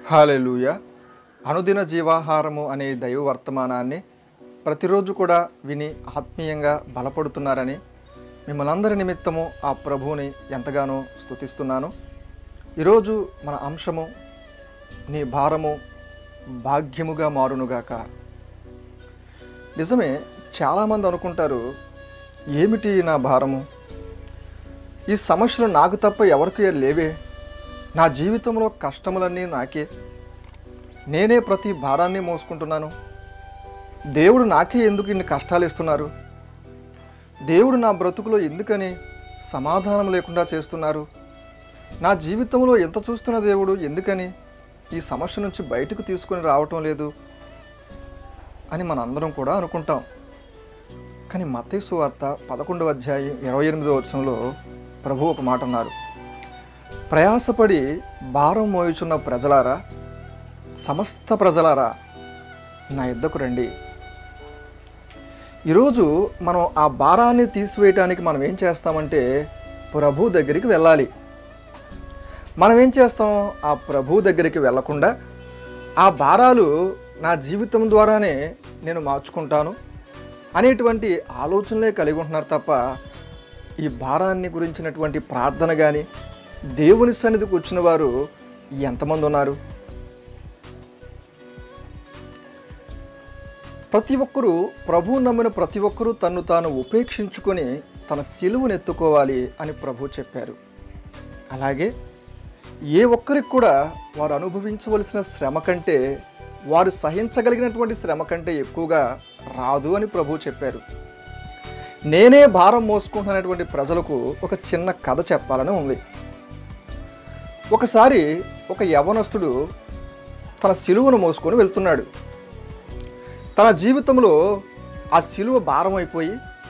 hallelujah అనుదిన జీవాహారము అనే దైవ వర్తమానాన్ని ప్రతిరోజు కూడా విని ఆత్మీయంగా బలపడుతున్నారని మిమ్మల్ని అందరి నిమిత్తము ఆ ప్రభువుని ఎంతగానో స్తుతిస్తున్నాను ఈరోజు మన అంశము నీ భారము భాగ్యముగా మారునుగాక నిజమే చాలామంది అనుకుంటారు ఏమిటి నా భారము ఈ సమస్యలు నాకు తప్ప ఎవరికి లేవే నా జీవితంలో కష్టములన్నీ నాకే నేనే ప్రతి భారాన్ని మోసుకుంటున్నాను దేవుడు నాకే ఎందుకు ఇన్ని కష్టాలు ఇస్తున్నారు దేవుడు నా బ్రతుకులో ఎందుకని సమాధానం లేకుండా చేస్తున్నారు నా జీవితంలో ఎంత చూస్తున్న దేవుడు ఎందుకని ఈ సమస్య నుంచి బయటకు తీసుకొని రావటం లేదు అని మనందరం కూడా అనుకుంటాం కానీ మత్తయి వార్త పదకొండవ అధ్యాయం ఇరవై ఎనిమిదవ వచనంలో ప్రభు ఒక మాట అన్నారు ప్రయాసపడి భారం మోయుచున్న ప్రజలారా సమస్త ప్రజలారా నా యుద్ధకు రండి ఈరోజు మనం ఆ భారాన్ని తీసివేయటానికి మనం ఏం చేస్తామంటే ప్రభు దగ్గరికి వెళ్ళాలి మనం ఏం చేస్తాం ఆ ప్రభు దగ్గరికి వెళ్ళకుండా ఆ భారాలు నా జీవితం ద్వారానే నేను మార్చుకుంటాను అనేటువంటి ఆలోచనలే కలిగి ఉంటున్నారు తప్ప ఈ భారాన్ని గురించినటువంటి ప్రార్థన కానీ దేవుని సన్నిధికి వచ్చిన వారు ఎంతమంది ఉన్నారు ప్రతి ఒక్కరూ ప్రభు నమ్మిన ప్రతి ఒక్కరూ తన్ను తాను ఉపేక్షించుకొని తన సిలువను ఎత్తుకోవాలి అని ప్రభు చెప్పారు అలాగే ఏ ఒక్కరికి కూడా వారు అనుభవించవలసిన శ్రమ కంటే వారు సహించగలిగినటువంటి శ్రమ కంటే ఎక్కువగా రాదు అని ప్రభు చెప్పారు నేనే భారం మోసుకుంటున్నటువంటి ప్రజలకు ఒక చిన్న కథ చెప్పాలని ఉంది ఒకసారి ఒక యవనస్తుడు తన సిలువను మోసుకొని వెళ్తున్నాడు తన జీవితంలో ఆ సిలువ భారం అయిపోయి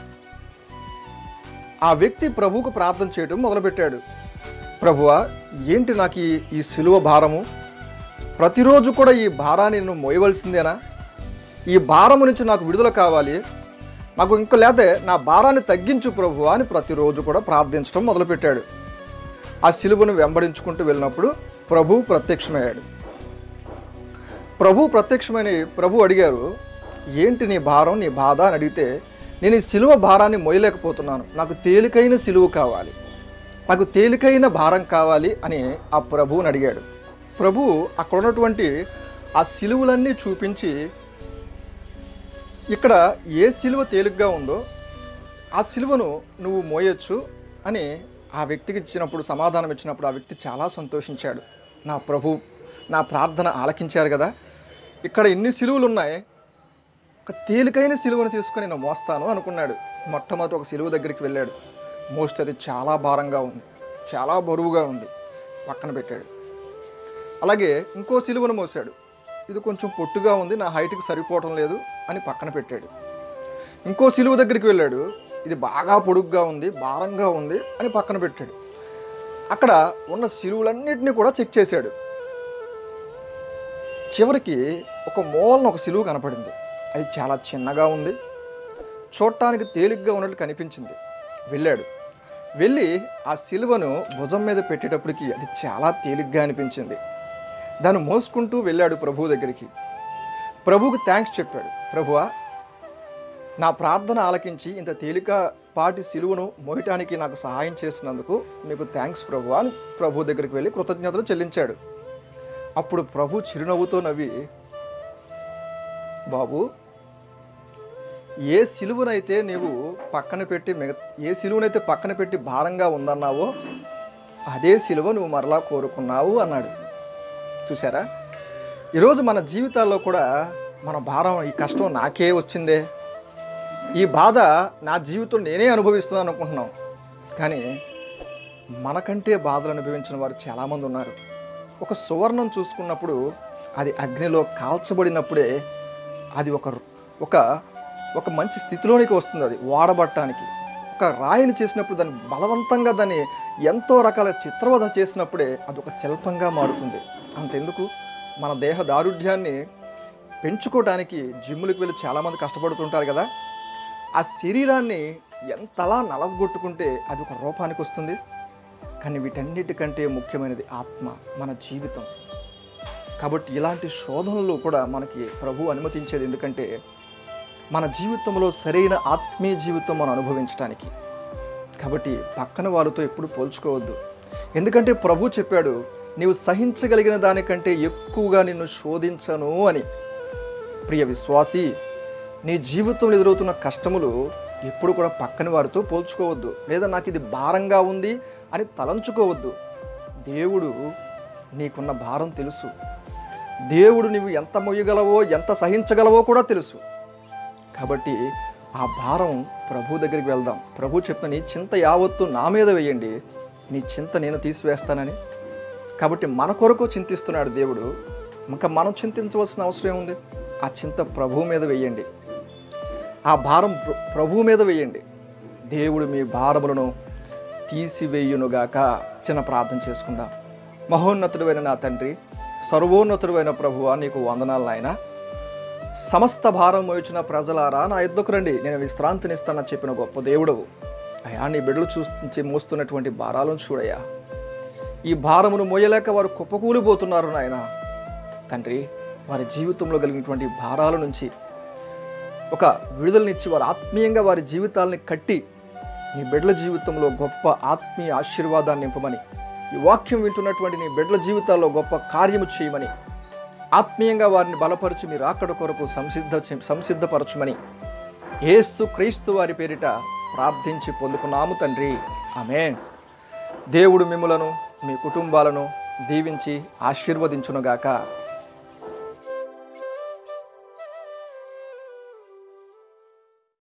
ఆ వ్యక్తి ప్రభువుకు ప్రార్థన చేయడం మొదలుపెట్టాడు ప్రభువా ఏంటి నాకు ఈ ఈ సిలువ భారము ప్రతిరోజు కూడా ఈ భారాన్ని నేను మోయవలసిందేనా ఈ భారము నుంచి నాకు విడుదల కావాలి నాకు ఇంక లేతే నా భారాన్ని తగ్గించు ప్రభువా అని ప్రతిరోజు కూడా ప్రార్థించడం మొదలుపెట్టాడు ఆ సిలువను వెంబడించుకుంటూ వెళ్ళినప్పుడు ప్రభు ప్రత్యక్షమయ్యాడు ప్రభు ప్రత్యక్షమని ప్రభు అడిగారు ఏంటి నీ భారం నీ బాధ అని అడిగితే నేను ఈ సిలువ భారాన్ని మోయలేకపోతున్నాను నాకు తేలికైన సిలువ కావాలి నాకు తేలికైన భారం కావాలి అని ఆ ప్రభువుని అడిగాడు ప్రభు అక్కడ ఉన్నటువంటి ఆ సిలువలన్నీ చూపించి ఇక్కడ ఏ సిలువ తేలిగ్గా ఉందో ఆ సిలువను నువ్వు మోయొచ్చు అని ఆ వ్యక్తికి ఇచ్చినప్పుడు సమాధానం ఇచ్చినప్పుడు ఆ వ్యక్తి చాలా సంతోషించాడు నా ప్రభు నా ప్రార్థన ఆలకించారు కదా ఇక్కడ ఎన్ని సిలువలు ఉన్నాయి ఒక తేలికైన సిలువను తీసుకొని నేను మోస్తాను అనుకున్నాడు మొట్టమొదటి ఒక సిలువ దగ్గరికి వెళ్ళాడు మోస్తే అది చాలా భారంగా ఉంది చాలా బరువుగా ఉంది పక్కన పెట్టాడు అలాగే ఇంకో సిలువను మోసాడు ఇది కొంచెం పొట్టుగా ఉంది నా హైట్కి సరిపోవటం లేదు అని పక్కన పెట్టాడు ఇంకో సిలువ దగ్గరికి వెళ్ళాడు ఇది బాగా పొడుగ్గా ఉంది భారంగా ఉంది అని పక్కన పెట్టాడు అక్కడ ఉన్న సిలువలన్నింటినీ కూడా చెక్ చేశాడు చివరికి ఒక మూలన ఒక సిలువ కనపడింది అది చాలా చిన్నగా ఉంది చూడటానికి తేలిగ్గా ఉన్నట్లు కనిపించింది వెళ్ళాడు వెళ్ళి ఆ సిలువను భుజం మీద పెట్టేటప్పటికి అది చాలా తేలిగ్గా అనిపించింది దాన్ని మోసుకుంటూ వెళ్ళాడు ప్రభు దగ్గరికి ప్రభువుకు థ్యాంక్స్ చెప్పాడు ప్రభువా నా ప్రార్థన ఆలకించి ఇంత తేలిక పాటి సిలువను మోయటానికి నాకు సహాయం చేసినందుకు మీకు థ్యాంక్స్ ప్రభు అని ప్రభు దగ్గరికి వెళ్ళి కృతజ్ఞతలు చెల్లించాడు అప్పుడు ప్రభు చిరునవ్వుతో నవ్వి బాబు ఏ సిలువనైతే నీవు పక్కన పెట్టి మిగ ఏ సిలువనైతే పక్కన పెట్టి భారంగా ఉందన్నావో అదే సిలువ నువ్వు మరలా కోరుకున్నావు అన్నాడు చూసారా ఈరోజు మన జీవితాల్లో కూడా మన భారం ఈ కష్టం నాకే వచ్చిందే ఈ బాధ నా జీవితం నేనే అనుభవిస్తున్నాను అనుకుంటున్నాం కానీ మనకంటే బాధలు అనుభవించిన వారు చాలామంది ఉన్నారు ఒక సువర్ణం చూసుకున్నప్పుడు అది అగ్నిలో కాల్చబడినప్పుడే అది ఒక ఒక ఒక మంచి స్థితిలోనికి వస్తుంది అది వాడబట్టడానికి ఒక రాయిని చేసినప్పుడు దాన్ని బలవంతంగా దాన్ని ఎంతో రకాల చిత్రవధ చేసినప్పుడే అది ఒక శిల్పంగా మారుతుంది అంతెందుకు మన దేహ దారుఢ్యాన్ని పెంచుకోవడానికి జిమ్ములకు వెళ్ళి చాలామంది కష్టపడుతుంటారు కదా ఆ శరీరాన్ని ఎంతలా నలగొట్టుకుంటే అది ఒక రూపానికి వస్తుంది కానీ వీటన్నిటికంటే ముఖ్యమైనది ఆత్మ మన జీవితం కాబట్టి ఇలాంటి శోధనలు కూడా మనకి ప్రభు అనుమతించేది ఎందుకంటే మన జీవితంలో సరైన ఆత్మీయ జీవితం మనం అనుభవించడానికి కాబట్టి పక్కన వాళ్ళతో ఎప్పుడు పోల్చుకోవద్దు ఎందుకంటే ప్రభు చెప్పాడు నీవు సహించగలిగిన దానికంటే ఎక్కువగా నిన్ను శోధించను అని ప్రియ విశ్వాసి నీ జీవితంలో ఎదురవుతున్న కష్టములు ఎప్పుడు కూడా పక్కన వారితో పోల్చుకోవద్దు లేదా నాకు ఇది భారంగా ఉంది అని తలంచుకోవద్దు దేవుడు నీకున్న భారం తెలుసు దేవుడు నీవు ఎంత మొయ్యగలవో ఎంత సహించగలవో కూడా తెలుసు కాబట్టి ఆ భారం ప్రభు దగ్గరికి వెళ్దాం ప్రభు చెప్పిన నీ చింత యావత్తు నా మీద వేయండి నీ చింత నేను తీసివేస్తానని కాబట్టి మన కొరకు చింతిస్తున్నాడు దేవుడు ఇంకా మనం చింతించవలసిన అవసరం ఏముంది ఆ చింత ప్రభు మీద వేయండి ఆ భారం ప్ర- ప్రభువు మీద వేయండి దేవుడు మీ భారములను తీసివేయునుగాక చిన్న ప్రార్థన చేసుకుందాం మహోన్నతుడైన నా తండ్రి సర్వోన్నతుడైన ప్రభువా నీకు వందనాలు నాయనా సమస్త భారం మోయించిన ప్రజలారా నా ఎద్దుకు రండి నేను విశ్రాంతినిస్తానని చెప్పిన గొప్ప దేవుడవు అయా నీ బిడ్డలు చూసి మోస్తున్నటువంటి భారాలను చూడయ్యా ఈ భారమును మోయలేక వారు కుప్పకూలిపోతున్నారు నాయన తండ్రి వారి జీవితంలో కలిగినటువంటి భారాల నుంచి ఒక విడుదలనిచ్చి వారు ఆత్మీయంగా వారి జీవితాలని కట్టి నీ బిడ్డల జీవితంలో గొప్ప ఆత్మీయ ఆశీర్వాదాన్ని నింపమని ఈ వాక్యం వింటున్నటువంటి నీ బిడ్డల జీవితాల్లో గొప్ప కార్యము చేయమని ఆత్మీయంగా వారిని బలపరిచి మీరు రాకడ కొరకు సంసిద్ధ సంసిద్ధపరచమని యేసు క్రీస్తు వారి పేరిట ప్రార్థించి పొందుకున్నాము తండ్రి ఆమేన్ దేవుడు మిమ్ములను మీ కుటుంబాలను దీవించి ఆశీర్వదించునుగాక